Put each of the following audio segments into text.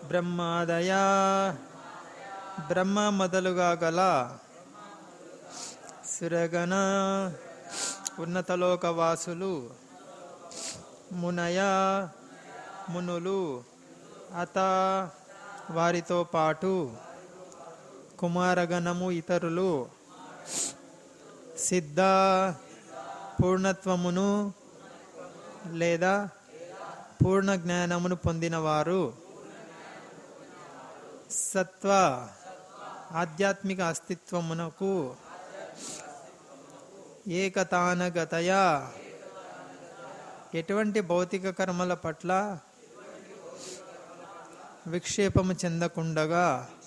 బ్రహ్మాదయ బ్రహ్మ మొదలుగా గల సురగణ ఉన్నతలోకవాసులు మునయ మునులు అత వారితో పాటు కుమారగణము ఇతరులు సిద్ధ పూర్ణత్వమును లేదా పూర్ణ జ్ఞానమును పొందినవారు సత్వ ఆధ్యాత్మిక అస్తిత్వమునకు ఏకతానగతయా ఎటువంటి భౌతిక కర్మల పట్ల విక్షేపము చెందకుండగా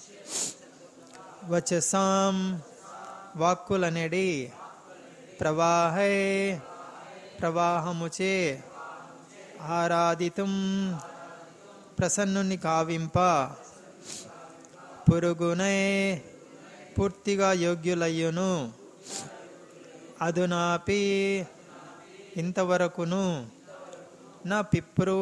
వచసాం వాక్కులనేడి ప్రవాహే ప్రవాహముచే ఆరాధితం ప్రసన్నుని కావింప పురుగునై పూర్తిగా యోగ్యులయ్యును అదునాపి ఇంతవరకును నా పిప్రు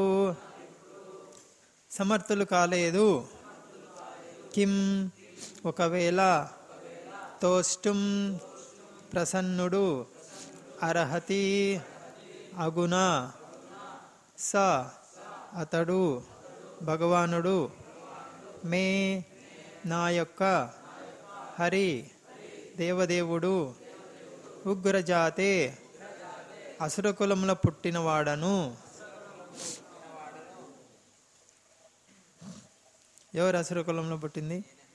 సమర్థులు కాలేదు కిం ఒకవేళ తోష్టం ప్రసన్నుడు అర్హతి అగుణ స అతడు భగవానుడు మే నా యొక్క హరి దేవదేవుడు ఉగ్రజాతే అసురకులంలో పుట్టినవాడను ఎవరు అసురకులంలో పుట్టింది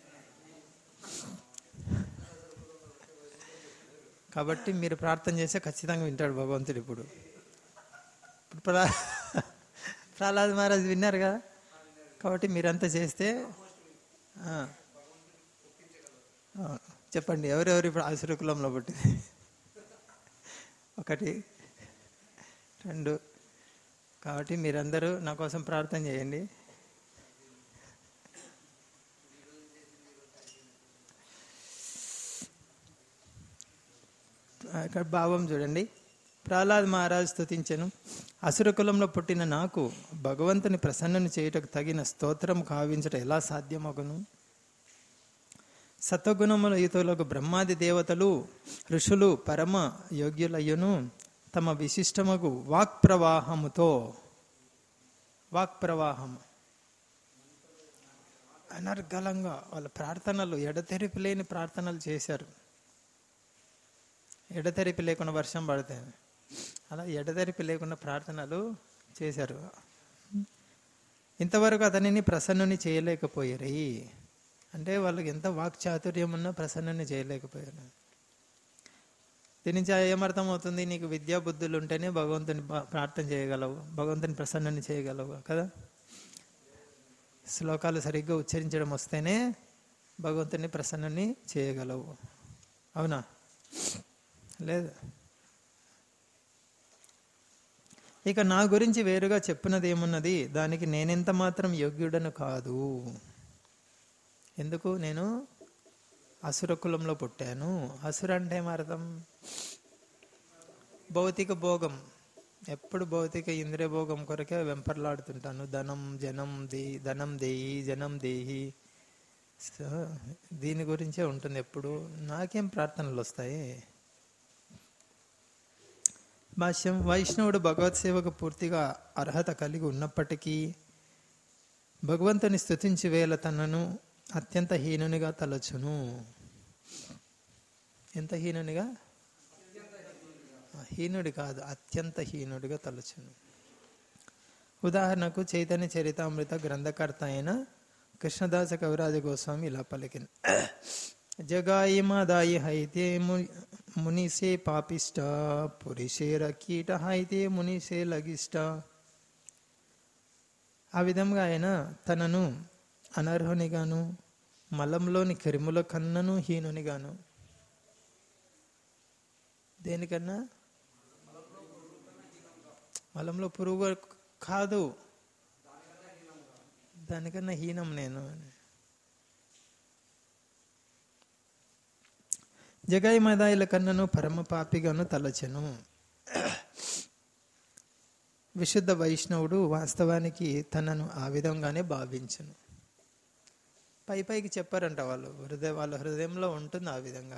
కాబట్టి మీరు ప్రార్థన చేస్తే ఖచ్చితంగా వింటాడు భగవంతుడు ఇప్పుడు ఇప్పుడు ప్రహ్లా ప్రహ్లాద్ మహారాజ్ విన్నారు కదా కాబట్టి మీరంతా చేస్తే ఆ, ఆ, చెప్పండి ఎవరెవరు ఇప్పుడు అసురకులంలో పుట్టింది ఒకటి రెండు కాబట్టి మీరందరూ నా కోసం ప్రార్థన చేయండి ఇక్కడ భావం చూడండి ప్రహ్లాద్ మహారాజ్ స్తుతించెను అసుర కులంలో పుట్టిన నాకు భగవంతుని ప్రసన్నను చేయుటకు తగిన స్తోత్రం కావించట ఎలా సాధ్యమగును సత్వగుణముల యుతులకు బ్రహ్మాది దేవతలు ఋషులు పరమ యోగ్యులయ్యును తమ విశిష్టమగు వాక్ ప్రవాహముతో వాక్ ప్రవాహము అనర్గళంగా వాళ్ళ ప్రార్థనలు ఎడతెరిపి లేని ప్రార్థనలు చేశారు ఎడతెరిపి లేకుండా వర్షం పడుతుంది అలా ఎడతెరిపి లేకుండా ప్రార్థనలు చేశారు ఇంతవరకు అతనిని ప్రసన్నుని చేయలేకపోయారు అంటే వాళ్ళకి ఎంత వాక్ చాతుర్యం ఉన్నా ప్రసన్నుని చేయలేకపోయారు దీని నుంచి ఏమర్థం అవుతుంది నీకు విద్యా బుద్ధులు ఉంటేనే భగవంతుని పా- ప్రార్థన చేయగలవు భగవంతుని ప్రసన్నుని చేయగలవు కదా శ్లోకాలు సరిగ్గా ఉచ్చరించడం వస్తేనే భగవంతుని ప్రసన్నుని చేయగలవు అవునా లేదు ఇక నా గురించి వేరుగా చెప్పినది ఏమున్నది దానికి నేనెంత మాత్రం యోగ్యుడను కాదు ఎందుకు నేను అసుర కులంలో పుట్టాను అసుర అంటే ఏమర్థం భౌతిక భోగం ఎప్పుడు భౌతిక ఇంద్రియ భోగం కొరకే వెంపర్లాడుతుంటాను ధనం జనం దే ధనం దేయి జనం దేహి సో, దీని గురించే ఉంటుంది ఎప్పుడు నాకేం ప్రార్థనలు వస్తాయి భాష్యం వైష్ణవుడు భగవత్ సేవకు పూర్తిగా అర్హత కలిగి ఉన్నప్పటికీ భగవంతుని స్తుతించి వేళ తనను అత్యంత హీనునిగా తలచును ఎంత హీనునిగా హీనుడి కాదు అత్యంత హీనుడిగా తలచును ఉదాహరణకు చైతన్య చరితామృత గ్రంథకర్త అయిన కృష్ణదాస కవిరాజ గోస్వామి ఇలా పలికింది జగాయి మాదాయి హైతే ము- మునిసే పాపిష్ట పురిషేర కీట హైతే మునిసే లగిష్ట ఆ విధంగా ఆయన తనను అనర్హునిగాను మలంలోని క్రిముల కన్నను హీనునిగాను దేనికన్నా మలంలో పురుగు కాదు దానికన్నా హీనం నేను జగాయి మదాయిల కన్నను పరమ పాపిగాను తలచెను విశుద్ధ వైష్ణవుడు వాస్తవానికి తనను ఆ విధంగానే భావించను పై పైకి చెప్పారంట వాళ్ళు హృదయ వాళ్ళ హృదయంలో ఉంటుంది ఆ విధంగా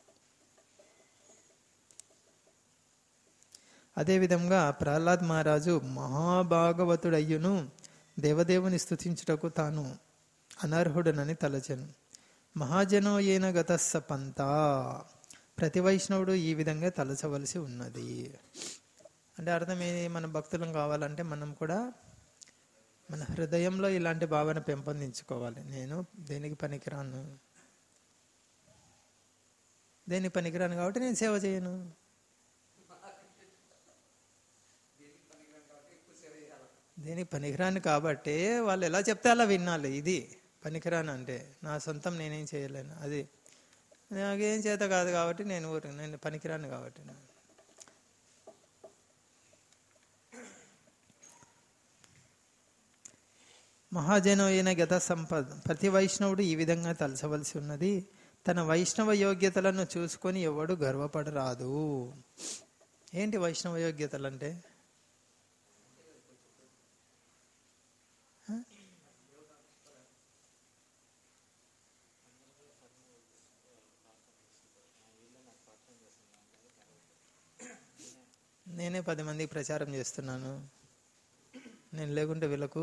అదేవిధంగా ప్రహ్లాద్ మహారాజు మహాభాగవతుడయ్యును దేవదేవుని స్తుతించుటకు తాను అనర్హుడనని తలచెను మహాజనో ఏన గతస్స పంత ప్రతి వైష్ణవుడు ఈ విధంగా తలచవలసి ఉన్నది అంటే అర్థం ఏంటి మన భక్తులం కావాలంటే మనం కూడా మన హృదయంలో ఇలాంటి భావన పెంపొందించుకోవాలి నేను దేనికి పనికిరాను దేనికి పనికిరాను కాబట్టి నేను సేవ చేయను దేనికి పనికిరాను కాబట్టి వాళ్ళు ఎలా చెప్తే అలా వినాలి ఇది పనికిరాను అంటే నా సొంతం నేనేం చేయలేను అది నాకేం చేత కాదు కాబట్టి నేను ఊరు నేను పనికిరాను కాబట్టి మహాజనోయన గత సంపద ప్రతి వైష్ణవుడు ఈ విధంగా తలచవలసి ఉన్నది తన వైష్ణవ యోగ్యతలను చూసుకొని ఎవడు గర్వపడరాదు ఏంటి వైష్ణవ యోగ్యతలు అంటే నేనే పది మందికి ప్రచారం చేస్తున్నాను నేను లేకుంటే వీళ్ళకు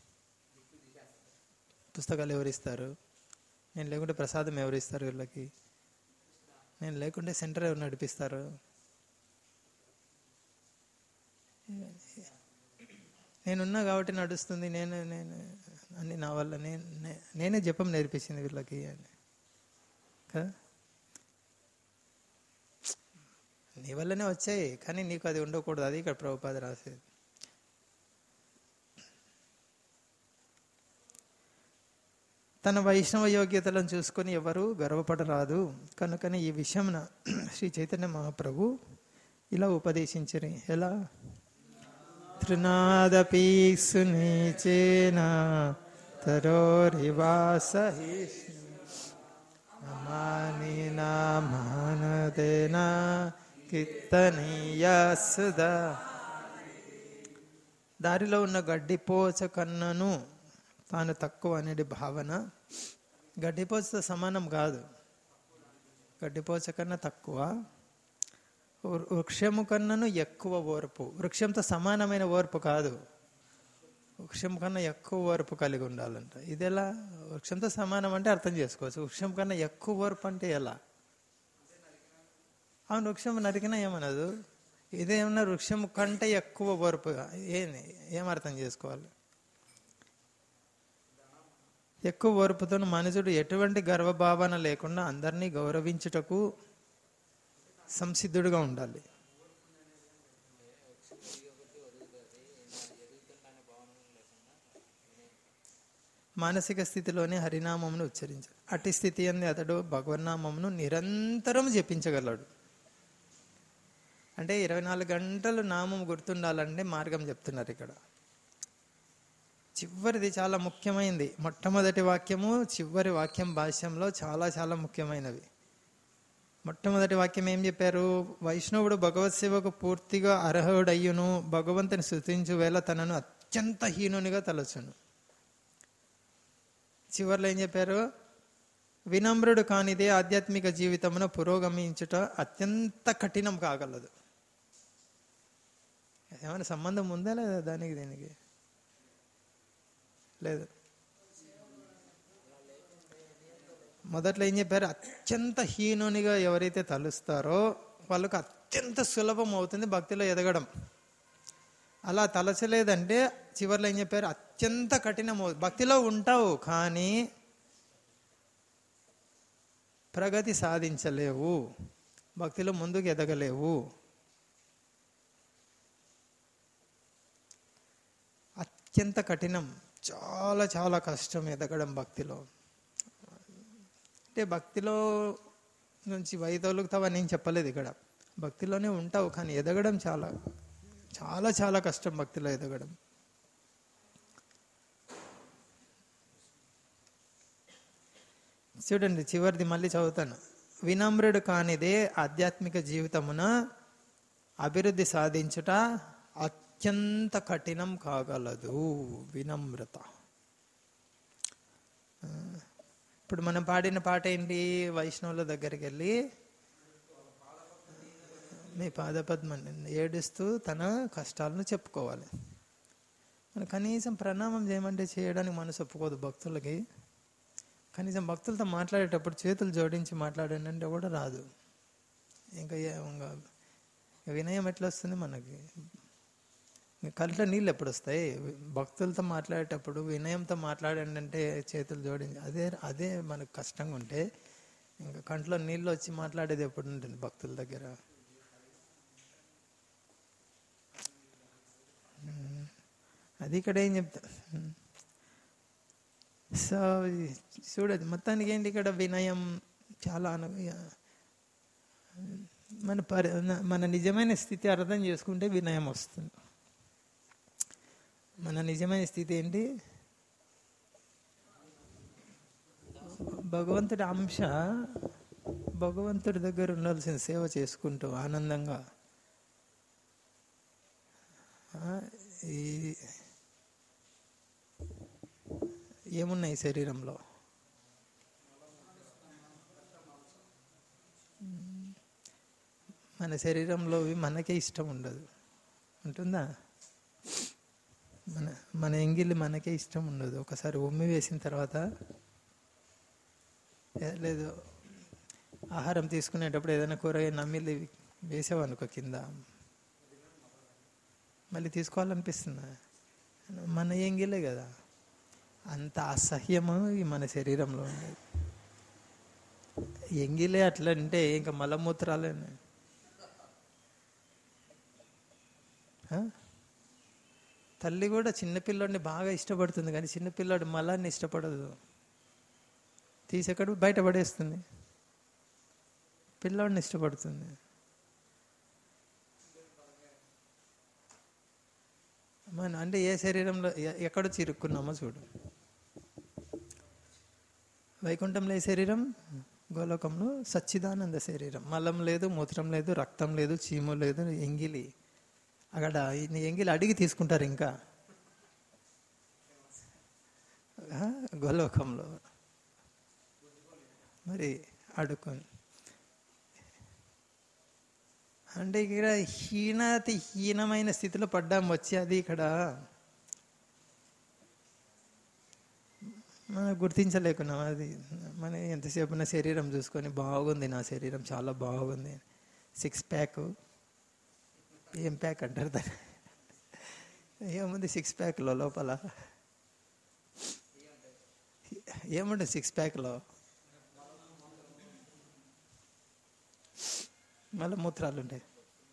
పుస్తకాలు ఎవరిస్తారు నేను లేకుంటే ప్రసాదం ఎవరిస్తారు వీళ్ళకి నేను లేకుంటే సెంటర్ ఎవరు నడిపిస్తారు నేనున్నా కాబట్టి నడుస్తుంది నేను నేను అన్ని నా వల్ల నేను నే- నేనే జపం నేర్పించింది వీళ్ళకి అని కదా నీ వల్లనే వచ్చాయి కానీ నీకు అది ఉండకూడదు అది ఇక్కడ ప్రభుపాద రాసేది తన వైష్ణవ యోగ్యతలను చూసుకొని ఎవరు గర్వపడరాదు కనుకని ఈ విషయమున శ్రీ చైతన్య మహాప్రభు ఇలా ఉపదేశించరి ఎలా తృనాదపి సునీచేన తరోరివాసహిష్ణు అమానినా మానదేనా కీర్తనీయ సుధా దారిలో ఉన్న గడ్డిపోచ కన్నను తాను తక్కువ అనే భావన గడ్డిపోచతో సమానం కాదు గడ్డిపోచ కన్నా తక్కువ వృ- వృక్షము కన్నను ఎక్కువ ఓర్పు వృక్షంతో సమానమైన ఓర్పు కాదు వృక్షం కన్నా ఎక్కువ ఓర్పు కలిగి ఉండాలంట ఇది ఎలా వృక్షంతో సమానం అంటే అర్థం చేసుకోవచ్చు వృక్షం కన్నా ఎక్కువ ఓర్పు అంటే ఎలా అవును వృక్షం నరికినా ఏమనదు ఇదేమన్నా వృక్షం కంటే ఎక్కువ ఓర్పు ఏం ఏం అర్థం చేసుకోవాలి ఎక్కువ ఓర్పుతో మనుషుడు ఎటువంటి గర్వభావన లేకుండా అందరినీ గౌరవించుటకు సంసిద్ధుడుగా ఉండాలి మానసిక స్థితిలోనే హరినామమును ఉచ్చరించాడు అట్టి స్థితి అంది అతడు భగవన్నామమును నిరంతరం జపించగలడు అంటే ఇరవై నాలుగు గంటలు నామం గుర్తుండాలంటే మార్గం చెప్తున్నారు ఇక్కడ చివరిది చాలా ముఖ్యమైనది మొట్టమొదటి వాక్యము చివరి వాక్యం భాష్యంలో చాలా చాలా ముఖ్యమైనవి మొట్టమొదటి వాక్యం ఏం చెప్పారు వైష్ణవుడు భగవత్ సేవకు పూర్తిగా అర్హుడయ్యును భగవంతుని స్థుతించు వేళ తనను అత్యంత హీనునిగా తలచును చివర్లో ఏం చెప్పారు వినమ్రుడు కానిదే ఆధ్యాత్మిక జీవితమున పురోగమించుట అత్యంత కఠినం కాగలదు ఏమైనా సంబంధం ఉందా లేదా దానికి దీనికి లేదు మొదట్లో ఏం చెప్పారు అత్యంత హీనునిగా ఎవరైతే తలుస్తారో వాళ్ళకు అత్యంత సులభం అవుతుంది భక్తిలో ఎదగడం అలా తలచలేదంటే చివరిలో ఏం చెప్పారు అత్యంత కఠినం అవు- భక్తిలో ఉంటావు కానీ ప్రగతి సాధించలేవు భక్తిలో ముందుకు ఎదగలేవు అత్యంత కఠినం చాలా చాలా కష్టం ఎదగడం భక్తిలో అంటే భక్తిలో నుంచి వైదొలుగుతావని నేను చెప్పలేదు ఇక్కడ భక్తిలోనే ఉంటావు కానీ ఎదగడం చాలా చాలా చాలా కష్టం భక్తిలో ఎదగడం చూడండి చివరిది మళ్ళీ చదువుతాను వినమ్రుడు కానిదే ఆధ్యాత్మిక జీవితమున అభివృద్ధి సాధించుట అత్యంత కఠినం కాగలదు వినమ్రత ఆ, ఇప్పుడు మనం పాడిన పాట ఏంటి వైష్ణవుల దగ్గరికి వెళ్ళి మీ పాదపద్మ ఏడుస్తూ తన కష్టాలను చెప్పుకోవాలి మన కనీసం ప్రణామం చేయమంటే చేయడానికి మనసు ఒప్పుకోదు భక్తులకి కనీసం భక్తులతో మాట్లాడేటప్పుడు చేతులు జోడించి మాట్లాడండి అంటే కూడా రాదు ఇంకా ఏ- ఇంకా వినయం ఎట్లా వస్తుంది మనకి కళ్ళ నీళ్ళు ఎప్పుడు వస్తాయి భక్తులతో మాట్లాడేటప్పుడు వినయంతో మాట్లాడండి అంటే చేతులు జోడించి అదే అదే మనకు కష్టంగా ఉంటే ఇంకా కంట్లో నీళ్ళు వచ్చి మాట్లాడేది ఎప్పుడు ఉంటుంది భక్తుల దగ్గర ఉమ్. అది ఇక్కడ ఏం చెప్తా ఉమ్. సో చూడదు మొత్తానికి ఏంటి ఇక్కడ వినయం చాలా అను- మన పరి మన నిజమైన స్థితి అర్థం చేసుకుంటే వినయం వస్తుంది మన నిజమైన స్థితి ఏంటి భగవంతుడి అంశ భగవంతుడి దగ్గర ఉండాల్సిన సేవ చేసుకుంటూ ఆనందంగా ఆ, ఈ ఏమున్నాయి శరీరంలో మన శరీరంలో మనకే ఇష్టం ఉండదు ఉంటుందా మన మన ఎంగిలి మనకే ఇష్టం ఉండదు ఒకసారి ఉమ్మి వేసిన తర్వాత ఏ- లేదు ఆహారం తీసుకునేటప్పుడు ఏదైనా కూరగాయ నమ్మిలి వేసావనుకో కింద మళ్ళీ తీసుకోవాలనిపిస్తుందా మన ఎంగిలే కదా అంత అసహ్యము ఈ మన శరీరంలో ఉండేది ఎంగిలే అట్లా అంటే ఇంకా మలమూత్రాలే ఆ? తల్లి కూడా చిన్నపిల్లోడిని బాగా ఇష్టపడుతుంది కానీ చిన్నపిల్లోడు మలాన్ని ఇష్టపడదు తీసెక్కడ బయట పడేస్తుంది పిల్లోడిని ఇష్టపడుతుంది మన అంటే ఏ శరీరంలో ఎ- ఎక్కడ చిరుక్కున్నామో చూడు వైకుంఠంలో ఏ శరీరం గోలోకంలో సచ్చిదానంద శరీరం మలం లేదు మూత్రం లేదు రక్తం లేదు చీము లేదు ఎంగిలి అక్కడ ఈ ఎంగిలి అడిగి తీసుకుంటారు ఇంకా ఆ, గోలోకంలో మరి అడుక్కొని అంటే ఇక్కడ హీనాతి హీనమైన స్థితిలో పడ్డాం వచ్చి అది ఇక్కడ మనం గుర్తించలేకున్నాం అది మన ఎంతసేపు నా శరీరం చూసుకొని బాగుంది నా శరీరం చాలా బాగుంది సిక్స్ ప్యాక్ ఏం ప్యాక్ అంటారు దాన్ని ఏముంది సిక్స్ ప్యాక్లో లోపల ఏముంటుంది సిక్స్ ప్యాక్లో మళ్ళీ మూత్రాలు ఉంటాయి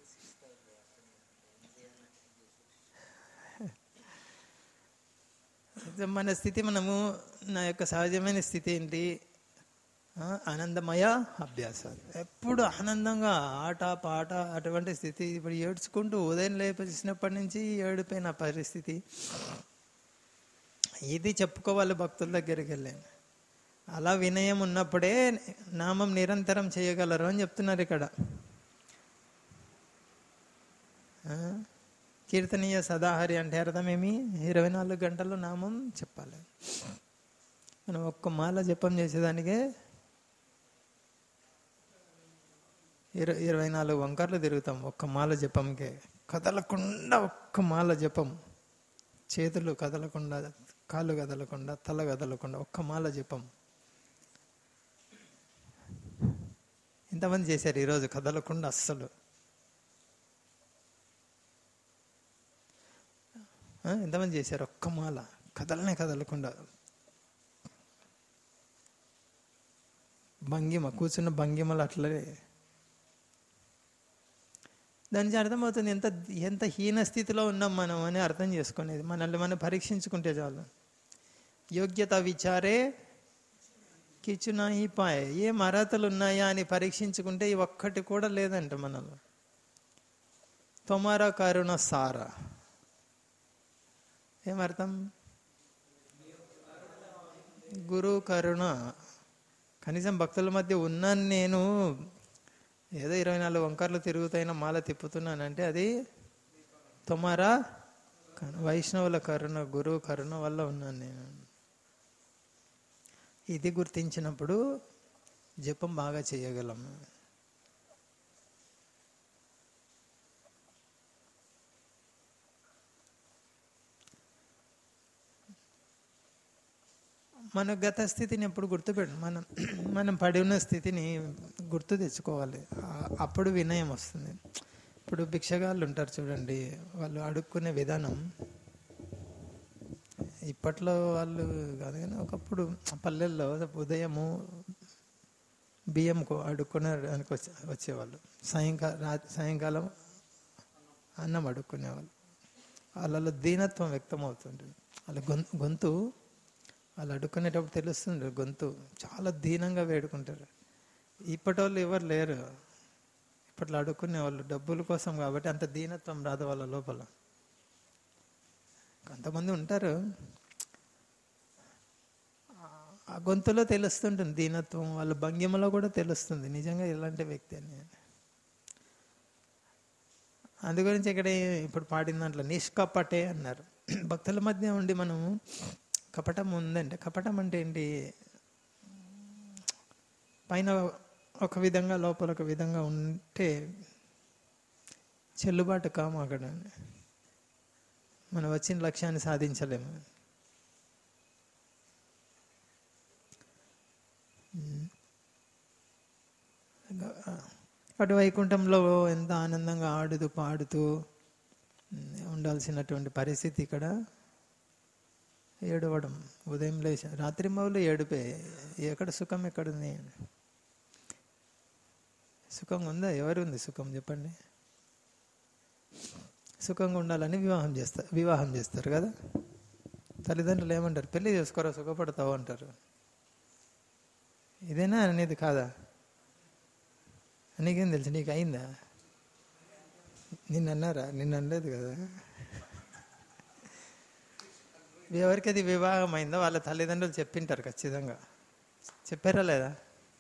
అయితే మన స్థితి మనము నా యొక్క సహజమైన స్థితి ఏంటి ఆ, ఆనందమయ అభ్యాసం ఎప్పుడు ఆనందంగా ఆట పాట అటువంటి స్థితి ఇప్పుడు ఏడ్చుకుంటూ ఉదయం లేపేసినప్పటి నుంచి ఏడిపోయిన పరిస్థితి ఇది చెప్పుకోవాలి భక్తుల దగ్గరికి వెళ్ళాను అలా వినయం ఉన్నప్పుడే నామం నిరంతరం చేయగలరు అని చెప్తున్నారు ఇక్కడ ఆ? కీర్తనీయ సదాహరి అంటే అర్థమేమి ఇరవై నాలుగు గంటలు నామం చెప్పాలి మనం ఒక్క మాల జపం చేసేదానికే ఇర ఇరవై నాలుగు వంకర్లు తిరుగుతాం ఒక్క మాల జపంకే కదలకుండా ఒక్క మాల జపం చేతులు కదలకుండా కాళ్ళు కదలకుండా తల కదలకుండా ఒక్క మాల జపం ఇంతమంది చేశారు ఈరోజు కదలకుండా అస్సలు ఆ, ఎంతమంది చేశారు ఒక్క మాల కదలనే కదలకుండా భంగిమ కూర్చున్న భంగిమలు అట్లనే దాని నుంచి అర్థమవుతుంది ఎంత ఎంత హీన స్థితిలో ఉన్నాం మనం అని అర్థం చేసుకునేది మనల్ని మనం పరీక్షించుకుంటే చాలు యోగ్యత విచారే కిచునా ఈ పాయ ఏం అర్హతలు ఉన్నాయా అని పరీక్షించుకుంటే ఈ ఒక్కటి కూడా లేదంట మనలో తొమారా కరుణ సారా ఏమర్థం గురు కరుణ కనీసం భక్తుల మధ్య ఉన్నాను నేను ఏదో ఇరవై నాలుగు వంకర్లు తిరుగుతాయిన మాల తిప్పుతున్నానంటే అది తొమారా కరుణ- వైష్ణవుల కరుణ గురువు కరుణ వల్ల ఉన్నాను నేను ఇది గుర్తించినప్పుడు జపం బాగా చేయగలం మన గత స్థితిని ఎప్పుడు గుర్తుపెట్టు మనం మనం పడి ఉన్న స్థితిని గుర్తు తెచ్చుకోవాలి ఆ- అప్పుడు వినయం వస్తుంది ఇప్పుడు భిక్షగాళ్ళు ఉంటారు చూడండి వాళ్ళు అడుక్కునే విధానం ఇప్పట్లో వాళ్ళు కాదు కానీ ఒకప్పుడు పల్లెల్లో ఉదయము బియ్యం కో- అడుక్కునేదానికి వచ్చే వచ్చేవాళ్ళు సాయంకాలం రా సాయంకాలం అన్నం అడుక్కునేవాళ్ళు వాళ్ళలో దీనత్వం వ్యక్తం అవుతుంటుంది వాళ్ళ గొంతు గొంతు వాళ్ళు అడుక్కునేటప్పుడు తెలుస్తుంది గొంతు చాలా దీనంగా వేడుకుంటారు ఇప్పటి వాళ్ళు ఎవరు లేరు ఇప్పట్లో అడుక్కునే వాళ్ళు డబ్బుల కోసం కాబట్టి అంత దీనత్వం రాదు వాళ్ళ లోపల కొంతమంది ఉంటారు ఆ- ఆ గొంతులో తెలుస్తుంటుంది దీనత్వం వాళ్ళ భంగిమలో కూడా తెలుస్తుంది నిజంగా ఇలాంటి వ్యక్తి అని అందు గురించి ఇక్కడ ఇప్పుడు పాడిన దాంట్లో నిష్కపటే అన్నారు భక్తుల మధ్య ఉండి మనము కపటం ఉందంటే కపటం అంటే ఏంటి పైన ఒక విధంగా లోపల ఒక విధంగా ఉంటే చెల్లుబాటు కాము అక్కడ మనం వచ్చిన లక్ష్యాన్ని సాధించలేము అటు వైకుంఠంలో ఎంత ఆనందంగా ఆడుతూ పాడుతూ ఉమ్, ఉండాల్సినటువంటి పరిస్థితి ఇక్కడ ఏడవడం ఉదయం లేచి రాత్రి మౌలు ఏడుపే ఎక్కడ సుఖం ఎక్కడుంది సుఖం ఉందా ఎవరు ఉంది సుఖం చెప్పండి సుఖంగా ఉండాలని వివాహం చేస్తారు వివాహం చేస్తారు కదా తల్లిదండ్రులు ఏమంటారు పెళ్లి చేసుకోరా సుఖపడతావు అంటారు ఇదేనా అనేది కాదా నీకేం తెలుసు నీకు అయిందా నిన్న అన్నారా నిన్న అనలేదు కదా ఎవరికి అది వివాహం అయిందో వాళ్ళ తల్లిదండ్రులు చెప్పింటారు ఖచ్చితంగా చెప్పారా లేదా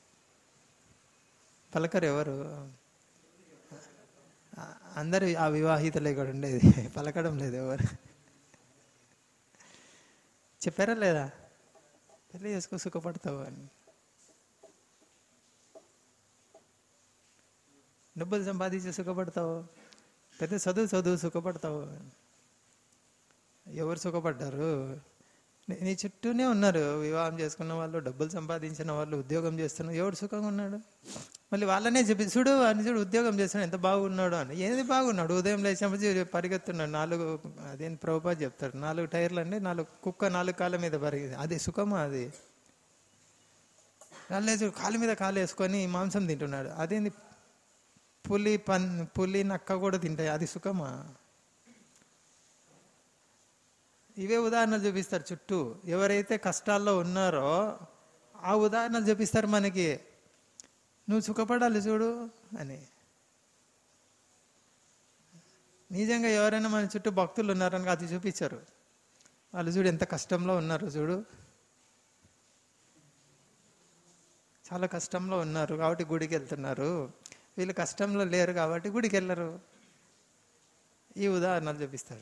పలకరు ఎవరు ఆ- అందరూ ఆ వివాహితులే కూడా ఉండేది పలకడం లేదు ఎవరు చెప్పారా లేదా పెళ్ళి చేసుకో సుఖపడతావు అని డబ్బులు సంపాదించి సుఖపడతావు పెద్ద చదువు చదువు సుఖపడతావు ఎవరు సుఖపడ్డారు నీ- నీ చుట్టూనే ఉన్నారు వివాహం చేసుకున్న వాళ్ళు డబ్బులు సంపాదించిన వాళ్ళు ఉద్యోగం చేస్తున్నారు ఎవడు సుఖంగా ఉన్నాడు మళ్ళీ వాళ్ళనే చెప్పి చూడు అని చూడు ఉద్యోగం చేస్తున్నాడు ఎంత బాగున్నాడు అని ఏది బాగున్నాడు ఉదయం లేచినప్పుడు చూ- పరిగెత్తున్నాడు నాలుగు అదేం ప్రభుపా చెప్తాడు నాలుగు టైర్లు అండి నాలుగు కుక్క నాలుగు కాళ్ళ మీద పరిగె అది సుఖమా అది చూడు కాలు మీద కాలు వేసుకొని మాంసం తింటున్నాడు అదేంది పులి పన్ పులి నక్క కూడా తింటాయి అది సుఖమా ఇవే ఉదాహరణలు చూపిస్తారు చుట్టూ ఎవరైతే కష్టాల్లో ఉన్నారో ఆ ఉదాహరణలు చూపిస్తారు మనకి నువ్వు సుఖపడాలి చూడు అని నిజంగా ఎవరైనా మన చుట్టూ భక్తులు ఉన్నారని అది చూపించారు వాళ్ళు చూడు ఎంత కష్టంలో ఉన్నారు చూడు చాలా కష్టంలో ఉన్నారు కాబట్టి గుడికి వెళ్తున్నారు వీళ్ళు కష్టంలో లేరు కాబట్టి గుడికి వెళ్ళరు ఈ ఉదాహరణలు చూపిస్తారు